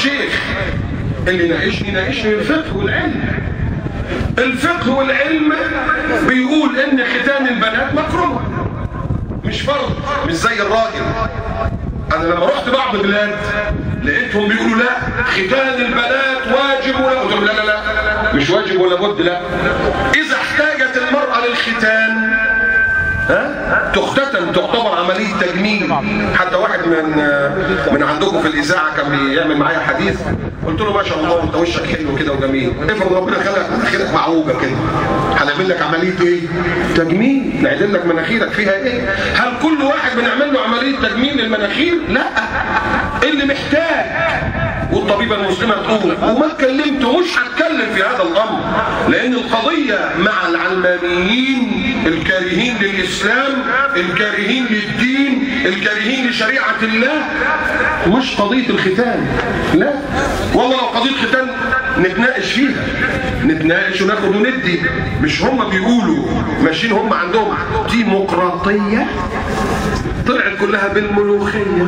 شيخ اللي يناقشني يناقشني الفقه والعلم الفقه والعلم بيقول ان ختان البنات مكروه مش فرض مش زي الراجل انا لما رحت بعض بلاد لقيتهم بيقولوا لا ختان البنات واجب ولا قلت لهم لا لا لا مش واجب ولا بد لا اذا احتاجت المرأة للختان ها تختتن تعتبر عملية تجميل حتى واحد من من عندكم في الإذاعة كان بيعمل معايا حديث قلت له ما شاء الله انت وشك حلو كده وجميل افرض ربنا خلق مناخيرك معوجة كده هنعمل لك عملية ايه؟ تجميل نعدل لك مناخيرك فيها ايه؟ هل كل واحد بنعمل له عملية تجميل للمناخير؟ لا اللي محتاج والطبيبة المسلمة تقول وما اتكلمت ومش هتكلم في هذا الأمر لأن القضية مع العلمانيين الكارهين للإسلام الكارهين للدين الكارهين لشريعة الله مش قضية الختان لا والله لو قضية ختان نتناقش فيها نتناقش وناخد وندي مش هم بيقولوا ماشيين هم عندهم ديمقراطية طلعت كلها بالملوخية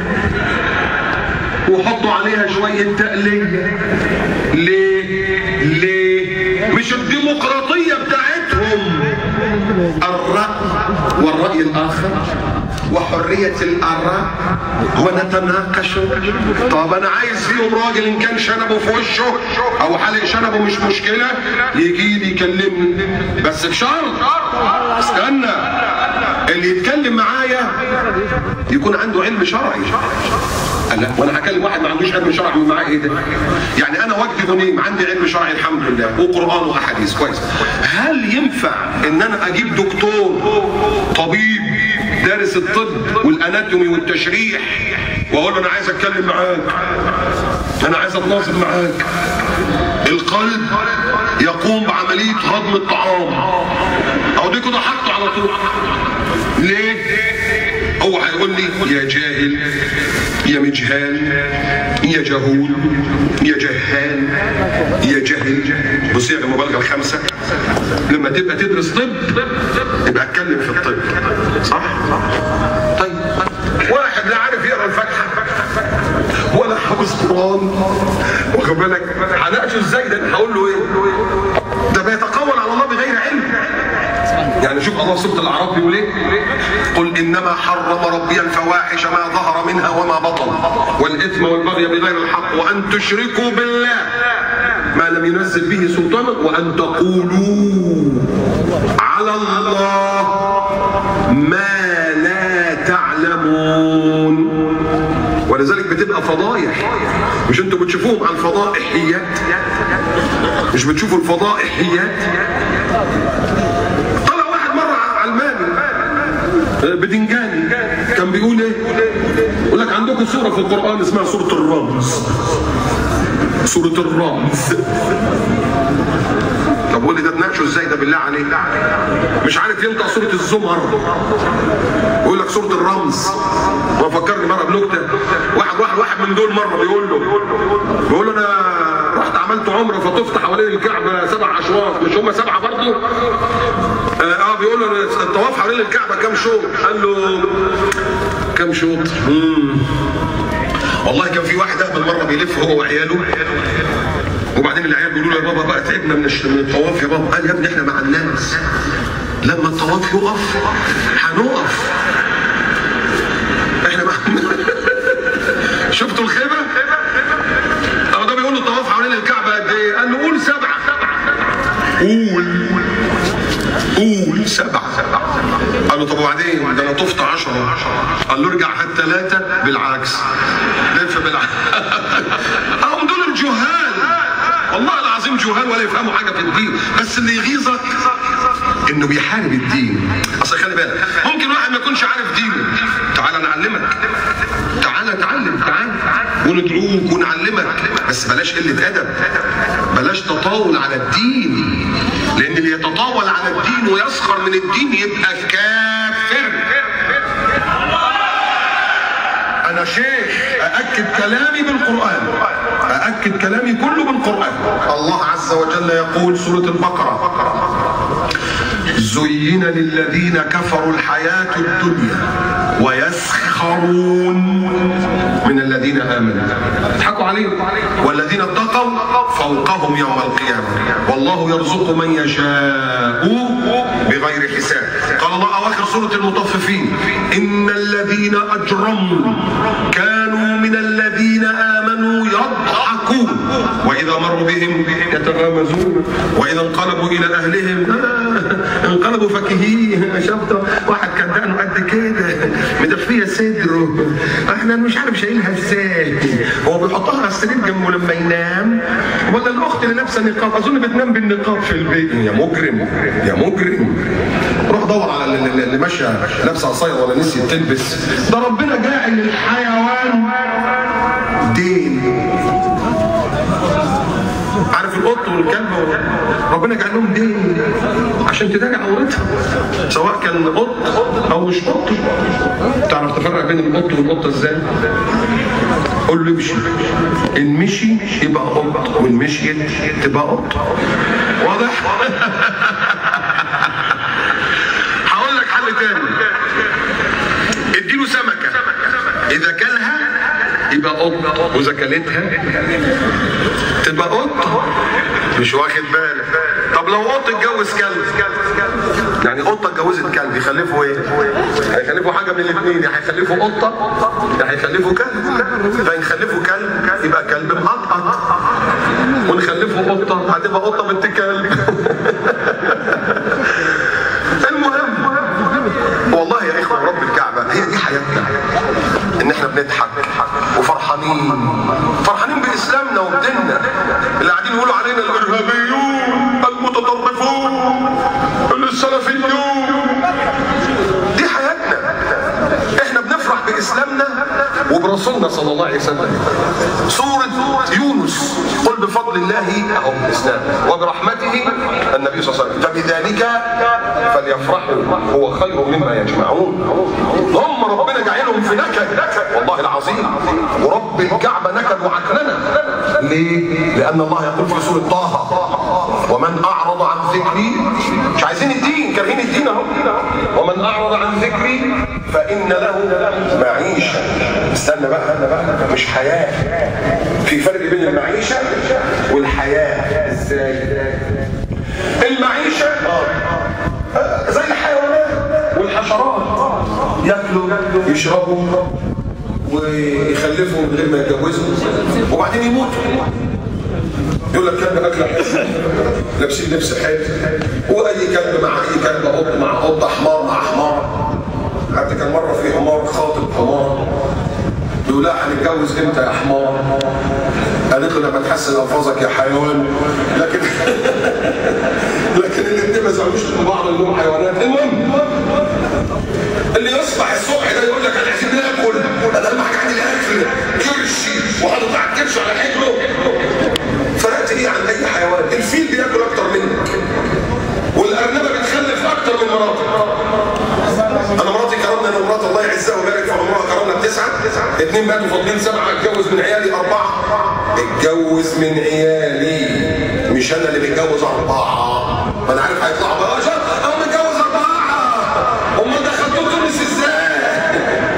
وحطوا عليها شوية تقلية ليه؟ ليه؟ مش الديمقراطية بتاعتهم الرأي والرأي الآخر وحرية الآراء ونتناقش طب أنا عايز فيهم راجل إن كان شنبه في وشه أو حلق شنبه مش مشكلة يجي لي يكلمني بس بشرط استنى اللي يتكلم معايا يكون عنده علم شرعي لا وانا هكلم واحد ما عندوش علم شرعي من معاه ايه ده؟ يعني انا وجدي غنيم عندي علم شرعي الحمد لله وقران واحاديث كويس. هل ينفع ان انا اجيب دكتور طبيب دارس الطب والاناتومي والتشريح واقول له انا عايز اتكلم معاك انا عايز اتواصل معاك القلب يقوم بعمليه هضم الطعام او دي كده حطه على طول ليه؟ هو هيقول لي يا جاهل يا مجهال يا جهول يا جهال يا جهل بصيغ المبالغه الخمسه لما تبقى تدرس طب يبقى اتكلم في الطب صح؟ طيب واحد لا عارف يقرا الفاتحه ولا حافظ قران واخد بالك هناقشه ازاي ده هقول له ايه؟ ده بيتقول على الله بغير علم يعني شوف الله سورة الأعراف بيقول ايه؟ قل إنما حرم ربي الفواحش ما ظهر منها وما بطن والإثم والبغي بغير الحق وأن تشركوا بالله ما لم ينزل به سلطانا وأن تقولوا على الله ما لا تعلمون ولذلك بتبقى فضايح مش انتوا بتشوفوهم على الفضائحيات مش بتشوفوا الفضائحيات طلع واحد مرة علماني بدنجاني كان بيقول ايه يقول لك عندكم سورة في القرآن اسمها سورة الرمز سورة الرمز طب قول لي ده تناقشه ازاي ده بالله عليك مش عارف ينطق سورة الزمر يقول لك سورة الرمز وفكرني مرة بنكتة واحد واحد واحد من دول مرة بيقول له بيقول له انا رحت عملت عمره فطفت حوالين الكعبة سبع اشواط مش هم سبعة برضه اه, آه بيقول له الطواف حوالين الكعبة كام شوط قال له كام شوط مم. والله كان في واحد اهبل مره بيلف هو وعياله وبعدين العيال بيقولوا له يا بابا بقى تعبنا من الطواف يا بابا قال يا ابني احنا مع الناس لما الطواف يقف هنقف احنا مع شفتوا الخيبه؟ اهو ده بيقول له الطواف حوالين الكعبه قد ايه؟ قال له قول سبعه قول قول سبعه قال له طب وبعدين ده انا طفت عشرة قال له ارجع هات ثلاثه بالعكس لف بالعكس هم دول الجهال والله العظيم جهال ولا يفهموا حاجه في الدين بس اللي يغيظك انه بيحارب الدين اصل خلي بالك ممكن واحد ما يكونش عارف دينه تعال نعلمك تعال اتعلم تعال وندعوك ونعلمك بس بلاش قله ادب بلاش تطاول على الدين لان اللي يتطاول على الدين ويسخر من الدين يبقى كافر انا شيخ ااكد كلامي بالقران ااكد كلامي كله بالقران الله عز وجل يقول سوره البقره زين للذين كفروا الحياه الدنيا ويسخرون من من الذين امنوا اضحكوا عليهم والذين اتقوا فوقهم يوم القيامه والله يرزق من يشاء بغير حساب قال الله اواخر سوره المطففين ان الذين اجرموا كانوا من الذين امنوا يضحكون واذا مروا بهم يتغامزون واذا انقلبوا الى اهلهم آه، انقلبوا فكهين شفت واحد كان دقنه قد كده مدفيه صدره احنا مش عارف شايلها ازاي هو بيحطها على السرير جنبه لما ينام ولا الاخت اللي لابسه نقاب اظن بتنام بالنقاب في البيت يا مجرم يا مجرم روح دور على اللي- اللي اللي ماشيه لابسه قصير ولا نسيت تلبس ده ربنا جاعل الحيوان دين عارف القط والكلب ربنا جعل لهم دين عشان تداري عورتها سواء كان قط او مش قط تعرف تفرق بين القط والقطه ازاي؟ قول له امشي ان مشي يبقى قط وان مشيت تبقى قط واضح؟ هقول لك حل تاني اديله سمكه اذا كلها يبقى قط واذا كلتها تبقى قطه مش واخد بالك طب لو قط اتجوز كلب يعني قطه اتجوزت كلب يخلفوا ايه؟ هيخلفوا حاجه من الاثنين يا هيخلفوا قطه يا هيخلفوا كلب فنخلفوا كلب يبقى كلب مقطقط ونخلفوا قطه هتبقى قطه بنت كلب المهم والله يا اخوه رب الكعبه هي دي حياتنا ان احنا بنضحك وفرحانين فرحانين باسلامنا وبديننا اللي قاعدين يقولوا علينا الارهابيون المتطرفون السلفيون دي حياتنا احنا بنفرح باسلامنا وبرسولنا صلى الله عليه وسلم سورة يونس قل بفضل الله أهو الإسلام وبرحمته النبي صلى الله عليه وسلم فبذلك فليفرحوا هو خير مما يجمعون هم ربنا جعلهم في نكد والله العظيم ورب الكعبة نكد وعكننا ليه؟ لأن الله يقول في سورة طه ومن أعرض عن ذكري مش عايزين الدين كارهين الدين أهو ومن أعرض عن ذكري فإن له معيشة استنى بقى مش حياة في فرق بين المعيشة والحياة ازاي المعيشة آه، زي الحيوانات والحشرات ياكلوا يشربوا ويخلفوا من غير ما يتجوزوا وبعدين يموتوا يقول لك كلب اكله حلو لابسين لبس حلو واي كلب مع اي كلب قط مع قط حمار مع حمار حتى كان مره في حمار خاطب حمار يقول لها هنتجوز امتى يا حمار؟ قالت له لما تحسن الفاظك يا حيوان لكن لكن الاثنين ما زعلوش من بعض انهم حيوانات المهم اللي يصبح الصبح ده يقول لك انا عايزين ناكل انا اهم حاجه عندي الاكل كرشي وحاطط على الكرش على حجره فرقت ايه عن اي حيوان الفيل بياكل اكتر منك والارنبه بتخلف اكتر من مراتك انا مراتي كرمنا انا ومرات الله يعزها ويبارك في عمرها كرمنا بتسعه اتنين ماتوا فاضلين سبعه اتجوز من عيالي اربعه اتجوز من عيالي مش انا اللي متجوز اربعه ما انا عارف هيطلعوا بقى شا- انا متجوز اربعه امال دخلتوا تونس ازاي؟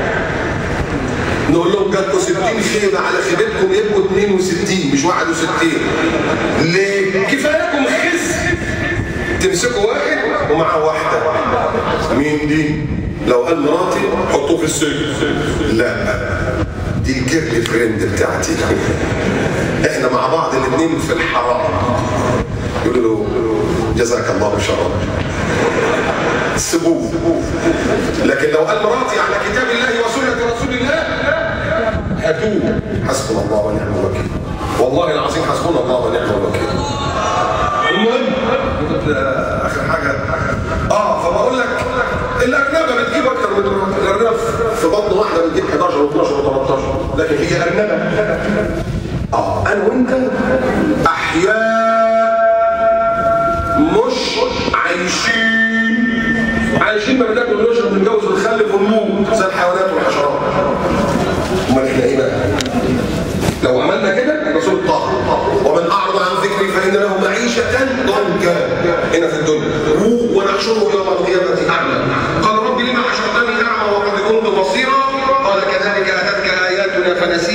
نقول لهم جاتكم 60 خيمه على خيمتكم يبقوا 62 مش 61 ليه؟ كفاياكم خس تمسكوا واحد ومعاه واحدة مين دي؟ لو قال مراتي حطوه في السجن لا دي الجيرل فريند بتاعتي احنا مع بعض الاثنين في الحرام يقولوا له جزاك الله شرا سيبوه لكن لو قال مراتي على كتاب الله وسنة رسول الله هاتوه حسبنا الله ونعم الوكيل والله العظيم حسبنا الله ونعم الوكيل المهم آه، اخر حاجه اه فبقول لك الارنبه بتجيب اكتر من الرجل. الارنبه في بطن واحده بتجيب 11 و12 و13 لكن هي ارنبه اه انا وانت احياء مش عايشين عايشين ما بناكل ونشرب ونتجوز ونخلف ونموت زي الحيوانات والحشرات امال احنا ايه بقى؟ لو عملنا كده رسول طه ومن اعرض عن ذكري فان له معيشه ضنكا هنا في الدنيا ونحشره يوم القيامه اعمى قال رب لما حشرتني اعمى وقد كنت بصيرا قال كذلك اتتك اياتنا فنسيتها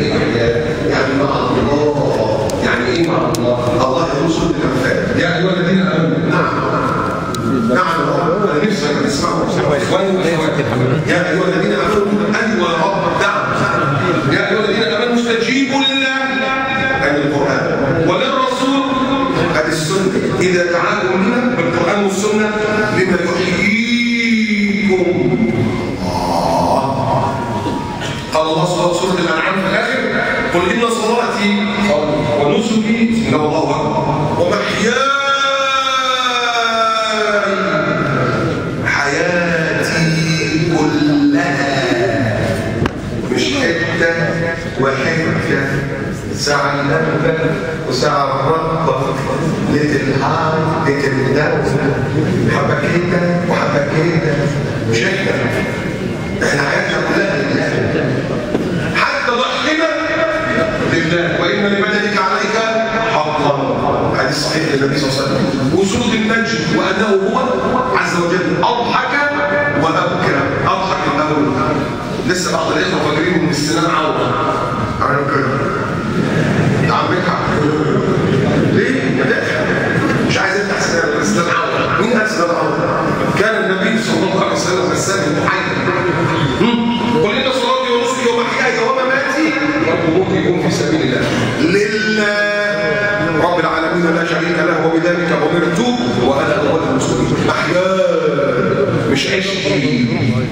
ايه احياء؟ يعني مع الله يعني ايه مع الله؟ الله يقول سوره الانفال يا ايها الذين امنوا نعم نعم انا نفسي انا اسمعوا اخواني واخواتي يا ايها الذين امنوا ايوه يا رب نعم يا ايها الذين امنوا استجيبوا لله عن القران وللرسول هذه السنه اذا دعاكم لنا بالقران والسنه لما يحييكم قال الله سبحانه سورة الأنعام في الآخر قل إن صلاتي ونسكي إن الله أكبر ومحياي حياتي كلها مش حتة وحتة ساعة اللمبة وساعة الرقبة ليتل هاي ليتل داون حبة كده وحبة كده مش احنا احنا حياتنا كلها لله حتى ضحكنا لله وان لبدنك عليك حقا حديث صحيح للنبي صلى الله عليه وسلم وسوره النجم وانه هو عز وجل اضحك وابكى اضحك الاول لسه بعض الاخوه فاكرين ان السنان عوره عارف كده يا عم ليه؟ ما تضحك مش عايز افتح سنان السنان عوره مين قال سنان عوره؟ كان النبي صلى الله عليه وسلم غسال محيي قل ان صلاتي ونسكي ومحياي ومماتي وموتي يكون في سبيل الله لله رب العالمين لا شريك له وبذلك امرت وانا اول المسلمين محياي مش عشقي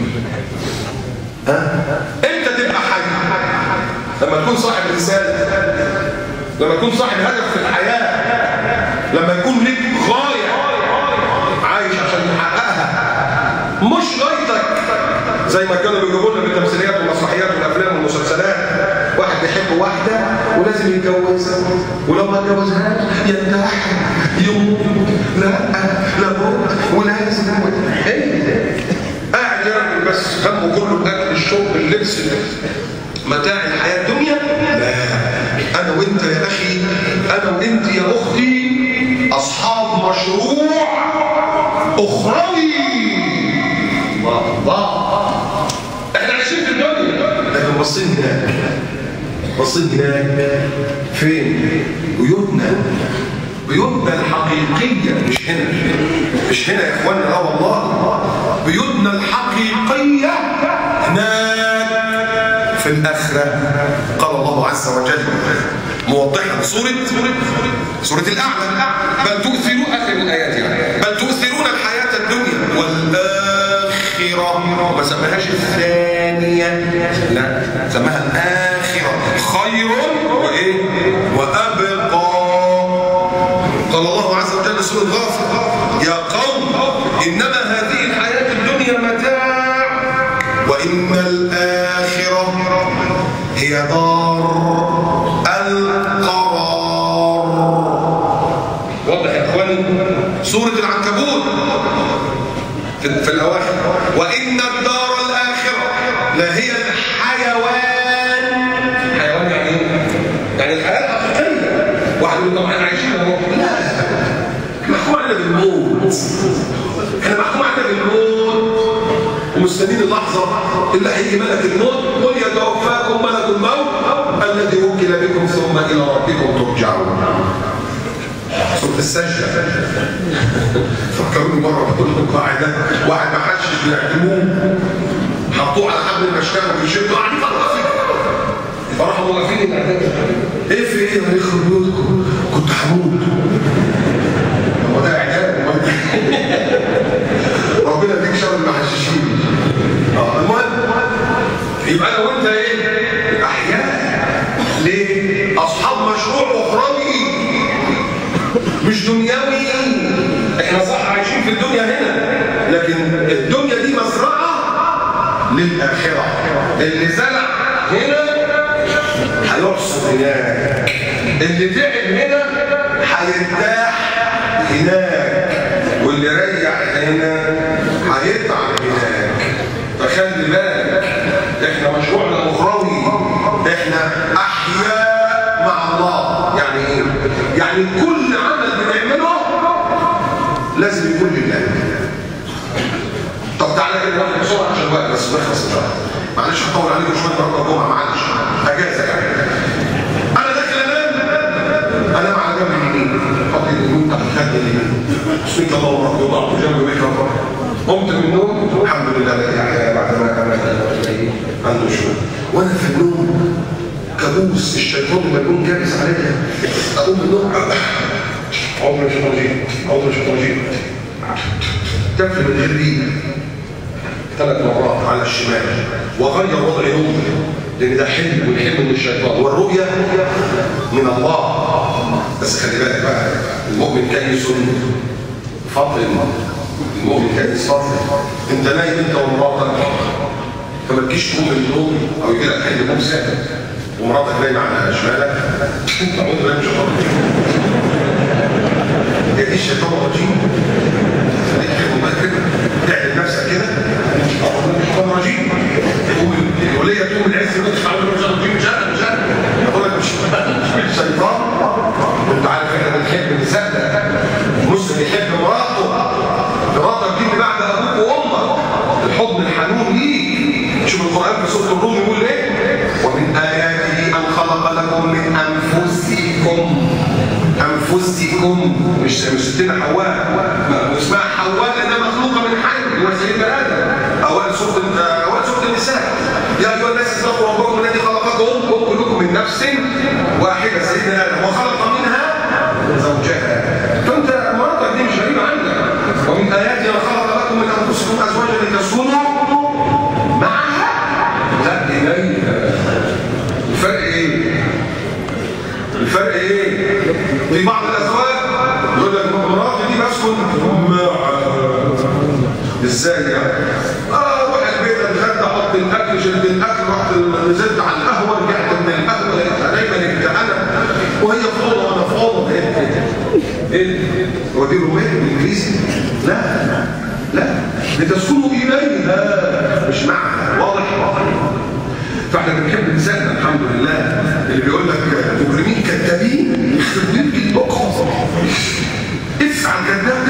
ها امتى تبقى حي لما تكون صاحب رساله لما تكون صاحب هدف في الحياه لما يكون لك غايه عايش عشان تحققها مش غايتك زي ما كانوا بيجيبوا لنا بالتمثيليات والمسرحيات والافلام والمسلسلات واحد بيحب واحده ولازم يتجوزها ولو ما اتجوزهاش ينتحر يموت لا لابد ولازم ايه قاعد يعمل بس همه كله الاكل الشرب اللبس متاع الحياه الدنيا لا انا وانت يا اخي انا وانت يا اختي اصحاب مشروع اخروي الله الله احنا عايشين في الدنيا لكن باصين هناك باصين هناك فين بيوتنا بيوتنا الحقيقية مش هنا مش هنا يا اخوانا لا والله بيوتنا الحقيقية هناك في الآخرة قال الله عز وجل موضحا سورة سورة الأعلى بل تؤثرون آخر الآيات يعني بل تؤثرون الحياة الدنيا والآخرة ما سماهاش الثانية لا سماها الآخرة خير وإيه وأبقى قال الله عز وجل سورة غافر يا قوم إنما هذه الحياة الدنيا متاع وإن الآخرة هي دار القرار واضح يا اخواني سورة العنكبوت في, في الأواخر وإن الدار الآخرة لهي الحيوان حيوان يعني ايه؟ يعني الحياة الحقيقية واحد يقول طب احنا عايشين اهو لا محكوم علينا بالموت احنا محكوم علينا بالموت ومستنيين اللحظة اللي هيجي ملك الموت قل يتوفاكم ملك الموت الذي وكل بكم ثم إلى ربكم ترجعون سورة السجدة فكروني مرة بقول لكم قاعدة واحد ما حدش بيعدموه حطوه على حبل المشكلة وبيشدوا قاعد يفرق فيه فراحوا واقفين الاعداد ايه في ايه يا يخرب بيوتكم كنت هموت هو ده اعداد ربنا يديك شر المحششين اه المهم يبقى انا وانت ايه احياء ليه اصحاب مشروع اخروي مش دنيوي احنا صح عايشين في الدنيا هنا لكن الدنيا دي مزرعه للاخره اللي زرع هنا هيحصد هناك اللي تعب هنا هيرتاح هناك واللي ريح هنا هيتعب هناك فخلي بالك احنا مشروعنا اخروي احنا احياء مع الله يعني ايه يعني كل عمل بنعمله لازم يكون لله طب تعالى كده ناخد بسرعه عشان الوقت بس نخلص ان شاء الله معلش هطول عليكم شويه النهارده الجمعه معلش اجازه يعني انا داخل انام انام على جنب اليمين حط اليمين تحت خد اليمين بسم الله الله وضعت جنب ميكروفون قمت من النوم الحمد لله الذي احيا بعد ما كان عنده شغل وانا في النوم كابوس الشيطان لما يكون جالس عليا اقوم من النوم اعوذ من الشيطان الرجيم اعوذ من الشيطان الرجيم تفل من غير ثلاث مرات على الشمال وغير وضع نومي لان ده حلم والحلم من الشيطان والرؤيا من الله بس خلي بالك بقى المؤمن كيس فطن المؤمن كيس فطن انت نايم انت ومراتك فما تجيش تقوم من النوم او يجي لك حلم نوم ساكت ومراتك نايمه على شمالك انت عمود بالله مش هي دي الشيطان الرجيم خليك كده بقى كده تعمل نفسك كده اعوذ بالله من الشيطان الرجيم تقول الوليه تقوم العز تدخل على الشيطان الرجيم مش انا مش انا اقول لك مش مش الشيطان وانت عارف احنا بنحب نصدق مسلم يحب مراته مراتك دي اللي بعد ابوك وامك الحضن الحنون ليك شوف القران في سوره الروم يقول ايه ومن اياته ان خلق لكم من انفسكم انفسكم مش مش ستنا حواء ما اسمها حواء لانها مخلوقه من حي هو سيدنا ادم اوائل سوره اوائل سوره النساء يا ايها الناس اتقوا ربكم الذي خلقكم كلكم من نفس واحده سيدنا ادم وخلق منها زوجها فانت مراتك دي مش غريبه عنك ومن اياته ان خلق لكم من انفسكم ازواجا لتسكنوا معها لا اليها الفرق ايه؟ الفرق ايه؟ في بعض الازواج يقول لك مراتي دي بسكن معها ازاي يعني؟ اه روح البيت اتغدى احط الاكل شلت الاكل رحت نزلت على القهوه رجعت من القهوه لقيتها دايما انت انا وهي فوضى وانا فوضى ايه ايه هو دي روماني بالانجليزي؟ لا لا لتسكنوا اليها مش معها واضح واضح فاحنا بنحب نسالنا الحمد لله اللي بيقول لك مجرمين كذابين يخرب بيت البقره افعل كذاب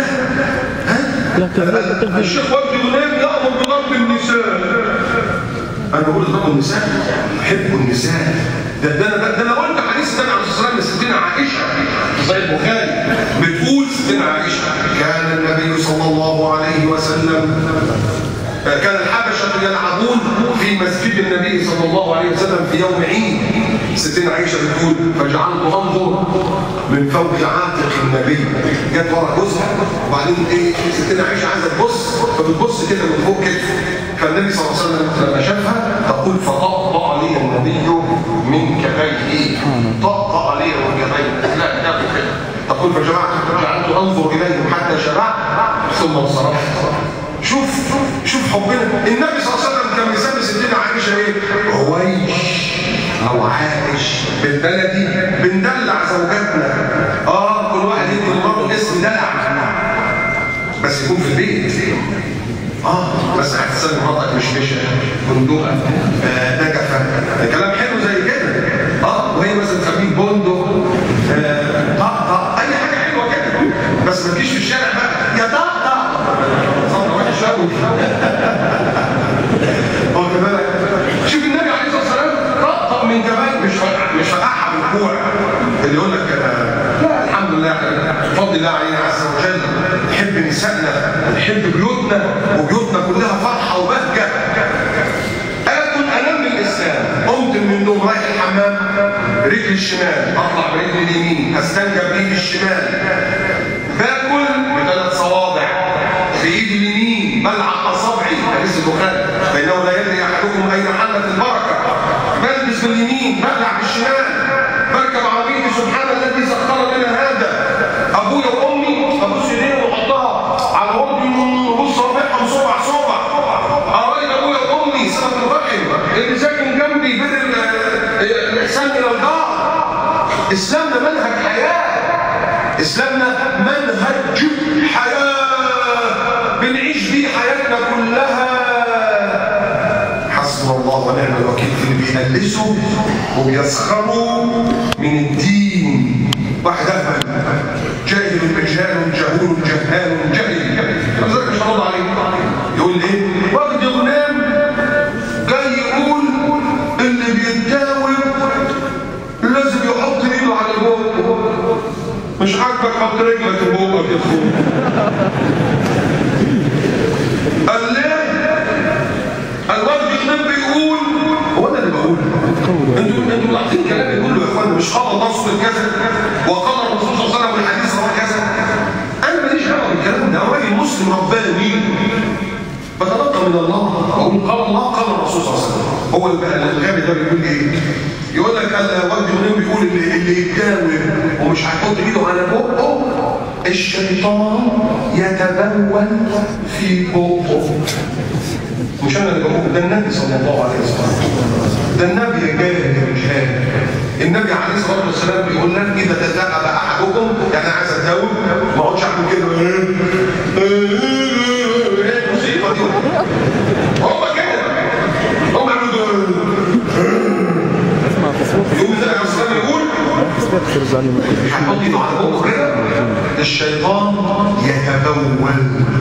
ده ها الشيخ وجدي غنام يامر بضرب النساء انا بقول ضرب النساء احب النساء ده ده انا ده انا قلت حديث النبي عليه الصلاه والسلام لستنا عائشه في صحيح البخاري بتقول ستنا عائشه كان النبي صلى الله عليه وسلم كان الحبشة يلعبون في مسجد النبي صلى الله عليه وسلم في يوم عيد ستنا عائشة بتقول فجعلت أنظر من فوق عاتق النبي جت ورا جوزها وبعدين ايه ستنا عائشة عايزة تبص فبتبص كده من فوق كتفه فالنبي صلى الله عليه وسلم لما شافها تقول فطأطأ لي النبي من كفيه طأطأ لي من كفيه لا ده كده تقول فجمعت فجعلت أنظر إليهم حتى شبعت ثم انصرفت شوف شوف حبنا النبي صلى الله عليه وسلم كان بيسمي ستنا عائشه ايه عويش او عائش بالبلدي بندلع زوجاتنا اه كل واحد يدي لمراته اسم دلع بس يكون في البيت اه بس هتسمي مراتك مش مش بندقه آه نجفه كلام حلو زي كده اه وهي مثلا تسميه بندق آه طقطق اي حاجه حلوه كده بس ما تجيش في الشارع بقى يا طقطق شوي واخد بالك شوف النبي عليه الصلاه والسلام طقطق من جمال مش مش فقعها بالكوع اللي يقول لك لا الحمد لله بفضل الله علينا عز وجل نحب نسائنا نحب بيوتنا وبيوتنا كلها فرحه وبهجه اكل انام الاسلام قمت من النوم رايح الحمام رجلي الشمال اطلع برجلي اليمين استنجى بايدي الشمال باكل بثلاث صوابع بايدي اليمين بلعق اصابعي حديث البخاري فانه لا يدري احدكم اين حلت البركه بلبس باليمين بلع بالشمال بركب عربيتي سبحان الذي سخر لنا هذا ابويا وامي ابوس ايديهم واحطها على وضعي وبص رافعهم صبع صبع قرايب ابويا وامي سبب الرحم اللي ساكن جنبي بر الاحسان الى الجار اسلامنا منهج حياه اسلامنا منهج حياه بنعيش بيه حياتنا كلها حسبنا الله ونعم الوكيل في اللي بيهلسوا وبيسخروا من الدين واحد اهبل جاهل مجهال جهول جهال جهل لذلك مش هرد عليه يقول ايه مش عاجبك حط رجلك في بوقك يا اخويا قال ليه الوالد النبي بيقول هو انا اللي بقول انتوا انتوا لاحظين كلام يقولوا يا اخوانا مش قال الله سبحانه كذا وقال الرسول صلى الله عليه وسلم الحديث رواه كذا انا ماليش دعوه بالكلام ده راجل مسلم رباني بتلقى من الله اقول قال الله قال الرسول صلى الله عليه وسلم هو الغبي ده بيقول ايه يقول لك والد منين بيقول اللي اللي يتداوم ومش هيحط ايده على بقه الشيطان يتبول في بقه مش انا اللي بقول ده النبي صلى الله عليه وسلم ده النبي يا جاهل يا مش جاهل النبي عليه الصلاه والسلام بيقول لك اذا تذهب احدكم يعني عايز اتداوم ما اقعدش اعمل كده المصيبه دي هم كده هم يعملوا يقوم النبي عليه الصلاه والسلام يقول هحط ايده على بقه كده الشيطان يتبول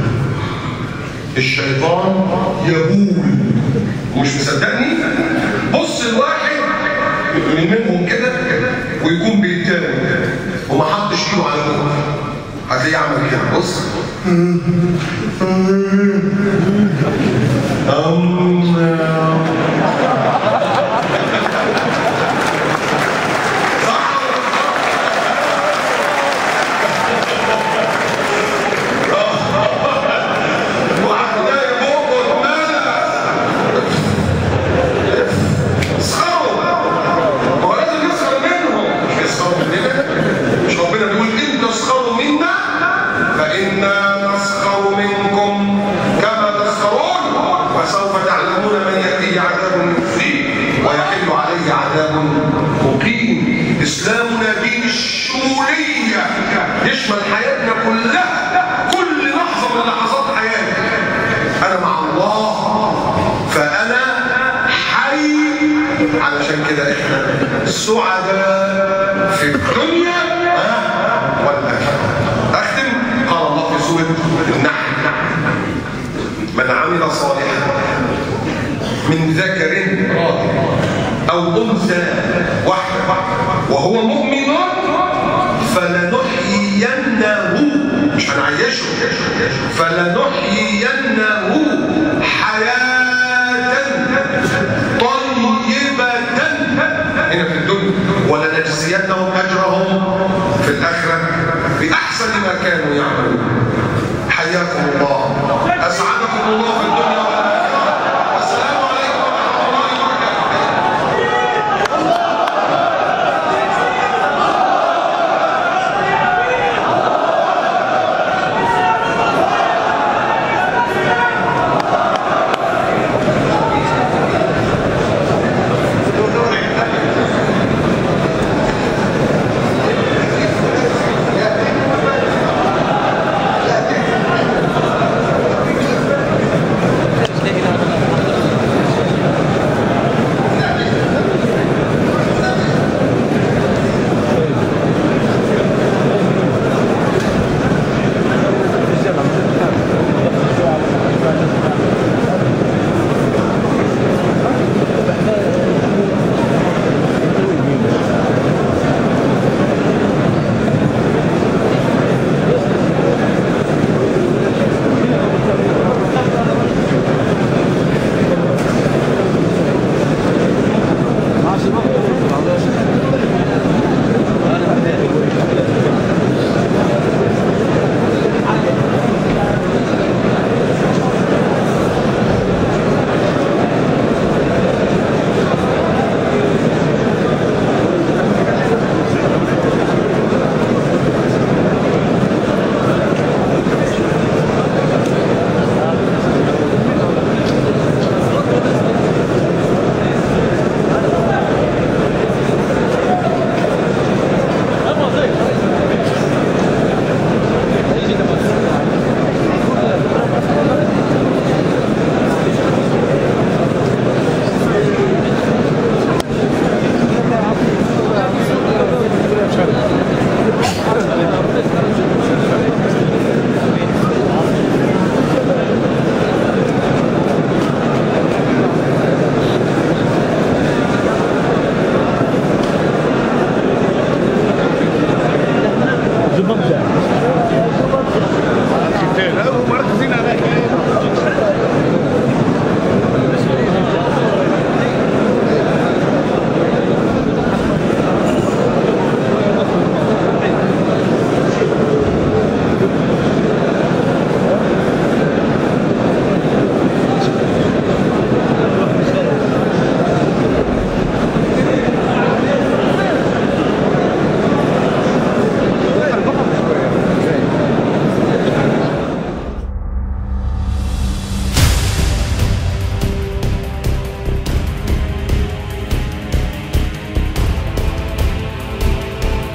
الشيطان يبول ومش مصدقني بص الواحد من منهم كده ويكون بيتاوب وما حطش ايده على بقه هتلاقيه عمل كده بص سعداء في الدنيا والآخرة أختم قال الله في سورة النحل من عمل صالحا من ذكر أو أنثى واحدة وهو مؤمن فلنحيينه مش هنعيشه فلنحيينه حياة طيبة هنا في الدنيا ولنجزينهم اجرهم في الاخره باحسن ما كانوا يعملون حياكم الله اسعدكم الله في الدنيا والسلام عليكم ورحمه الله وبركاته المبدا